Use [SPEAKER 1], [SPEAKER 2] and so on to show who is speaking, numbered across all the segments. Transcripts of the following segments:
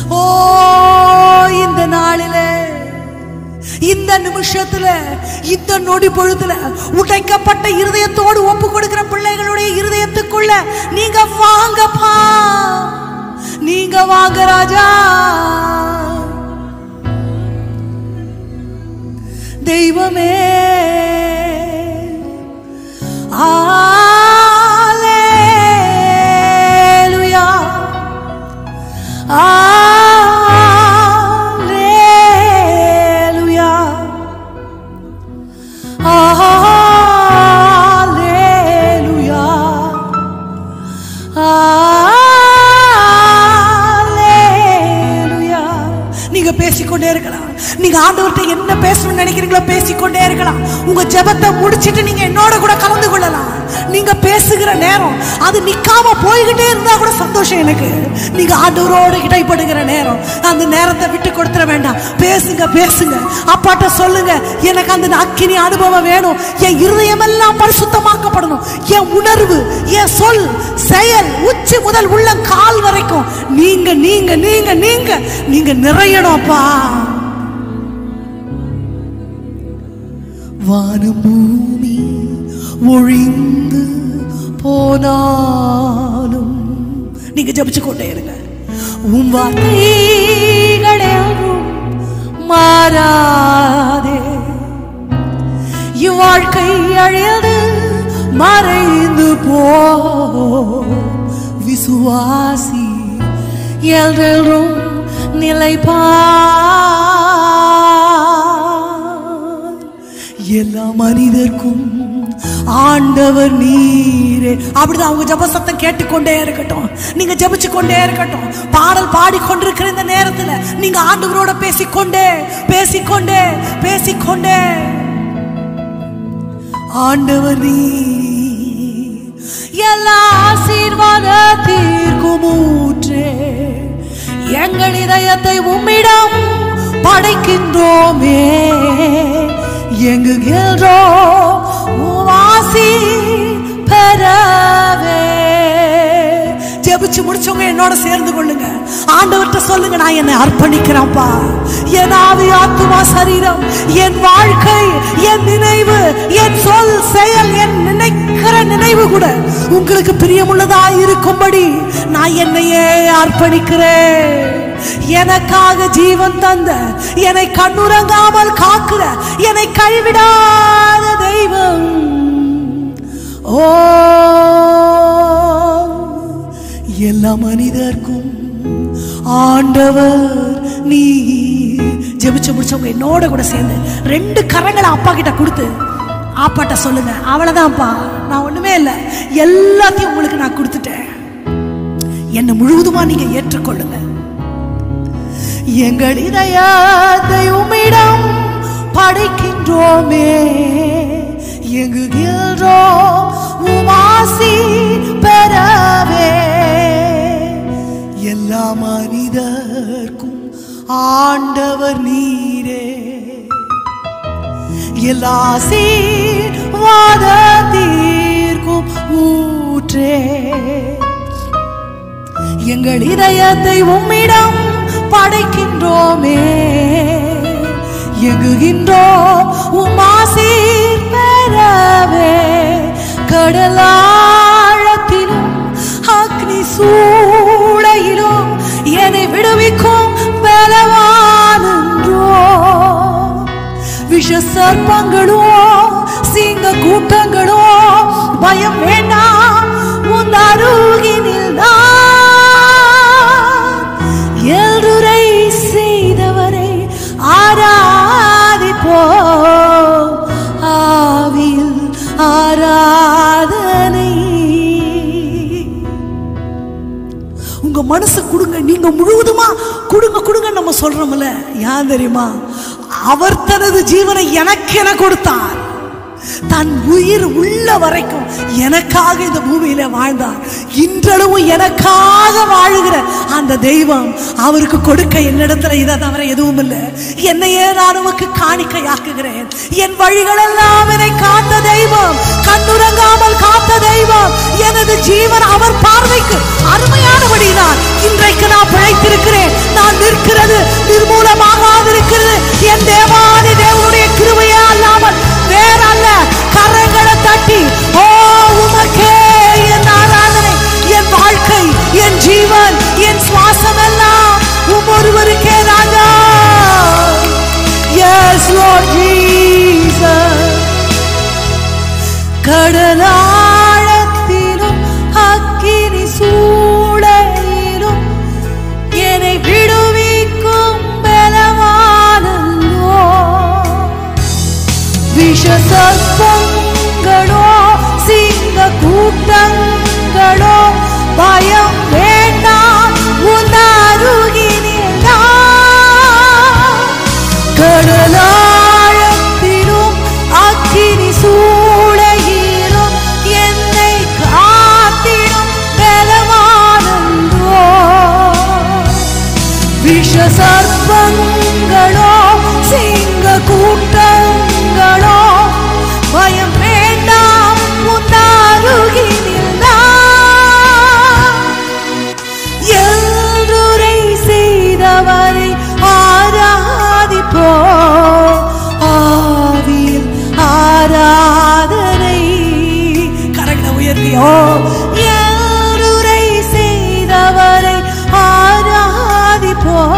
[SPEAKER 1] ஓ இந்த நாளிலே இந்த நிமிஷத்துல இந்த நொடி பொழுதுல உடைக்கப்பட்ட இருதயத்தோடு ஒப்பு கொடுக்கிற பிள்ளைகளுடைய இருதயத்துக்குள்ள நீங்க வாங்கப்பா நீங்க வாங்க ராஜா தெய்வமே ஆலேலுயா ஆலேலுயா ஆலேலுயா ஆலேலுயா நீங்க பேசிக்கொண்டே இருக்கலாம் நீங்க ஆண்டவர்கிட்ட என்ன பேசணும்னு நினைக்கிறீங்களோ பேசிக்கொண்டே இருக்கலாம் உங்க ஜெபத்தை முடிச்சிட்டு நீங்க என்னோட கூட கலந்து கொள்ளலாம் நீங்க பேசுகிற நேரம் அது நிக்காம போய்கிட்டே இருந்தா கூட சந்தோஷம் எனக்கு நீங்க ஆண்டவரோட இடைப்படுகிற நேரம் அந்த நேரத்தை விட்டு கொடுத்துட வேண்டாம் பேசுங்க பேசுங்க அப்பாட்ட சொல்லுங்க எனக்கு அந்த அக்கினி அனுபவம் வேணும் என் இருதயம் எல்லாம் பரிசுத்தமாக்கப்படணும் என் உணர்வு என் சொல் செயல் உச்சி முதல் உள்ள கால் வரைக்கும் நீங்க நீங்க நீங்க நீங்க நீங்க நிறையணும் அப்பா வானம் பூமி ஒழிந்து போனாலும் நீங்க ஜபிச்சு கொண்டே இருங்க உம் வார்த்தைகள் எதுவும் மாறாதே இவ்வாழ்க்கை அழியது மறைந்து போ விசுவாசி எல்லும் நிலைப்பார் எல்லா மனிதர்க்கும் ஆண்டவர் நீரே அப்படிதான் அவங்க ஜப சத்தம் கேட்டுக்கொண்டே இருக்கட்டும் நீங்க ஜபிச்சு கொண்டே இருக்கட்டும் பாடல் பாடிக்கொண்டிருக்கிற இந்த நேரத்துல நீங்க ஆண்டவரோட பேசிக்கொண்டே பேசிக்கொண்டே பேசிக்கொண்டே ஆண்டவர் நீ எல்லா ஆசீர்வாதத்திற்கும் ஊற்றே எங்கள் இதயத்தை உம்மிடம் படைக்கின்றோமே எங்குகின்றோம் உவாசி பெறவே ஜெபிச்சு முடிச்சவங்க என்னோட சேர்ந்து கொள்ளுங்க ஆண்டவர்கிட்ட சொல்லுங்க நான் என்னை அர்ப்பணிக்கிறேன்ப்பா என் ஆவி ஆத்துமா சரீரம் என் வாழ்க்கை என் நினைவு என் சொல் செயல் என் நினைக்கிற நினைவு கூட உங்களுக்கு பிரியமுள்ளதா இருக்கும்படி நான் என்னையே அர்ப்பணிக்கிறேன் எனக்காக ஜீவன் தந்த என்னை கண்ணுறங்காமல் காக்கிற என்னை கைவிடாத தெய்வம் ஓ எல்லா மனிதர்க்கும் ஆண்டவர் நீ ஜெபிச்சு முடிச்சவங்க என்னோட கூட சேர்ந்து ரெண்டு கரங்களை அப்பா கிட்ட கொடுத்து ஆப்பாட்ட சொல்லுங்க அவ்வளவுதான்ப்பா நான் ஒண்ணுமே இல்லை எல்லாத்தையும் உங்களுக்கு நான் கொடுத்துட்டேன் என்னை முழுவதுமா நீங்க ஏற்றுக்கொள்ளுங்க எங்கள் இதயத்தை உம்மிடம் படைக்கின்றோமே எங்குகின்றோம் உமாசி பெறவே எல்லா மனிதர்க்கும் ஆண்டவர் நீரே எல்லா ஆசீர்வாதத்திற்கும் ஊற்றே எங்கள் இதயத்தை உம்மிடம் படைக்கின்றோமே எங்குகின்றோம் உமாசீர் பெறவே கடலாழத்திலும் அக்னி சூளையிலும் என்னை விடுவிக்கும் பலவானன்றோ விஷ சர்ப்பங்களோ சிங்க கூட்டங்களோ பயம் வேண்டாம் உன் அருகினில் நான் எல்துரை செய்தவரை ஆராதிப்போ ஆவில் ஆராதனை உங்க மனசு கொடுங்க நீங்க முழுவதுமா கொடுங்க கொடுங்க நம்ம சொல்றோம்ல ஏன் தெரியுமா அவர் தனது ஜீவனை எனக்கு என கொடுத்தார் தன் உயிர் உள்ள வரைக்கும் எனக்காக இந்த பூமியில வாழ்ந்தார் இன்றளவும் எனக்காக வாழுகிற அந்த தெய்வம் அவருக்கு கொடுக்க என்னிடத்துல இதை தவிர எதுவும் இல்லை என்னையே நான் உமக்கு காணிக்கையாக்குகிறேன் என் வழிகளெல்லாம் என்னை காத்த தெய்வம் கண்ணுறங்காமல் காத்த தெய்வம் எனது ஜீவன் அவர் பார்வைக்கு அருமையானபடிதான் இன்றைக்கு நான் பிழைத்திருக்கிறேன் நான் இருக்கிறது நிர்மூலமாகாதிருக்கிறது என் தேவாதி தேவனுடைய கிருபையா அல்லாமல் வேற அல்ல கரங்களை தட்டி ஓ உமக்கே என் ஆராதனை என் வாழ்க்கை என் ஜீவன் என் சுவாசம் எல்லாம் உம் ஒருவருக்கே ராஜா Yes, Lord Jesus. கடலாழத்திலும் அக்கினி சூளையிலும் என்னை விடுவிக்கும் பலவானல்லோ விஷ சர்ப்பங்களோ சிங்க கூட்டங்களோ பயம் வேண்டாம் உன் அருகினில் நான். கடலாழத்திலும் அக்கினி சூளையிலும் என்னை காத்திடும் பலவானந்தோ விஷ சர்ப்பங்களோ சிங்க கூட்டங்களோ பயம் வேண்டாம் உன்னாருகினில் நான். எல்லுரை செய்தவரை ஆராதிப்போ ஆவியில் ஆராதனை கரங்களை உயர்த்தியோ எல்லுரை செய்தவரை ஆராதிப்போ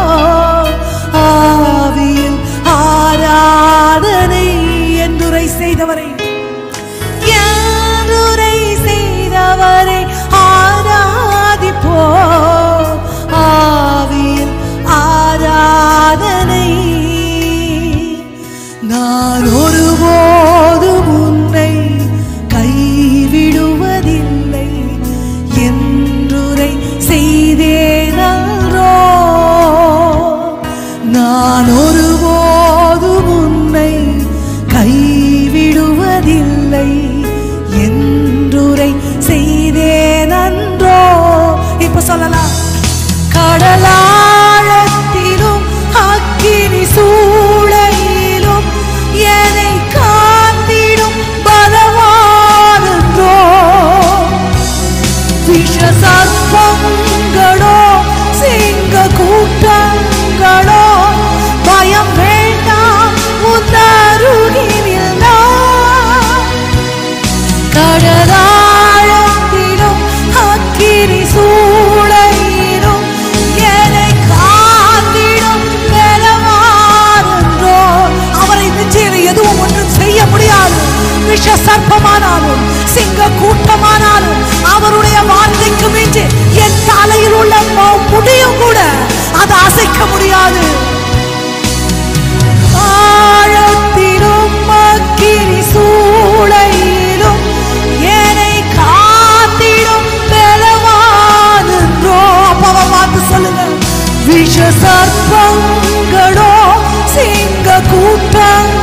[SPEAKER 1] ஆவியில் ஆராதனை என்றுரை செய்தவரை யாருரை செய்தவரை ஆராதிப்போ ஆவியில் ஆராதனை நான் ஒருபோதும் உன்னை கைவிடுவதில்லை என்றுரை செய்தேனோ நான் ஒருபோதும் உன்னை கைவிடுவதில்லை என்றுரை செய்தேனன்றோ இப்ப சொல்லலாம் கடலாழத்திலும் அக்கினி சூளையிலும் என்னை காத்திடும் பலவானன்றோ விஷ சர்ப்பங்களோ சிங்க கூட்டங்களோ பயம் வேண்டாம் உன்னருகினில் நான். கடலாழத்திலும் அக்கினி சூளையிலும் என்னை காத்திடும் பலவானன்றோ. அவரை நிச்சயம் எதுவும் ஒன்றும் செய்ய முடியாது விஷ சர்ப்பமானாலும் சிங்க கூட்டமானாலும் அவருடைய வார்த்தைக்கு மிஞ்சி என் தலையில் உள்ள ம- முடியும் கூட அதை அசைக்க முடியாது ஆழத்திலும் அக்கினி சூளையிலும் என்னை காத்திடும் பலவானன்றோ அப்பாவை பார்த்து சொல்லுங்க விஷ சர்ப்பங்களோ சிங்க கூட்டம்